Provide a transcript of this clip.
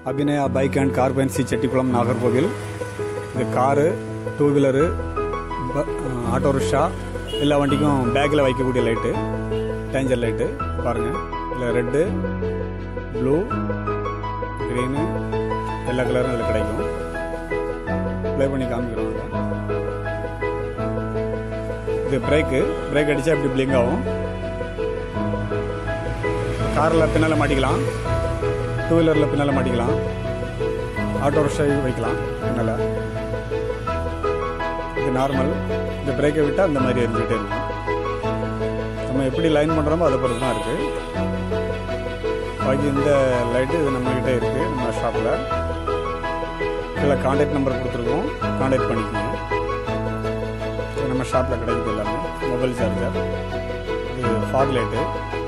Abhinaya bike and car fancy Chettikulam Nagercoil இது car two wheeler ப- auto rickshaw எல்லா வண்டிக்கும் பேக்கில் வைக்கக்கூடிய லைட்டு டேஞ்சர் லைட்டு பாருங்கள் இதில் ரெட்டு ப்ளூ க்ரீனு எல்லா கலரும் இதில் கிடைக்கும் ப்ளே பண்ணி காமிக்கிறோம் இதை. இது பிரேக்கு பிரேக் அடித்தா இப்படி பிளிங்க் ஆகும் காரில் பின்னால் மாட்டிக்கலாம் டூ வீலரில் பின்னால் மாட்டிக்கலாம் ஆட்டோ ரிக்ஷா வைக்கலாம் பின்னால் இது நார்மல் இந்த பிரேக்கை விட்டால் அந்த மாதிரி எரிஞ்சுக்கிட்டே இருக்கும் நம்ம எப்படி லைன் பண்ணுறோமோ அதை பொறுத்து தான் இருக்குது பாக்கி இந்த லைட்டு இது நம்மக்கிட்ட இருக்குது நம்ம ஷாப்பில் இதில் காண்டாக்ட் நம்பர் கொடுத்துருக்கோம் காண்டாக்ட் பண்ணிக்கோங்க இது நம்ம ஷாப்பில் கிடைக்குது எல்லாமே மொபைல் சார்ஜர் இது ஃபாக் லைட்டு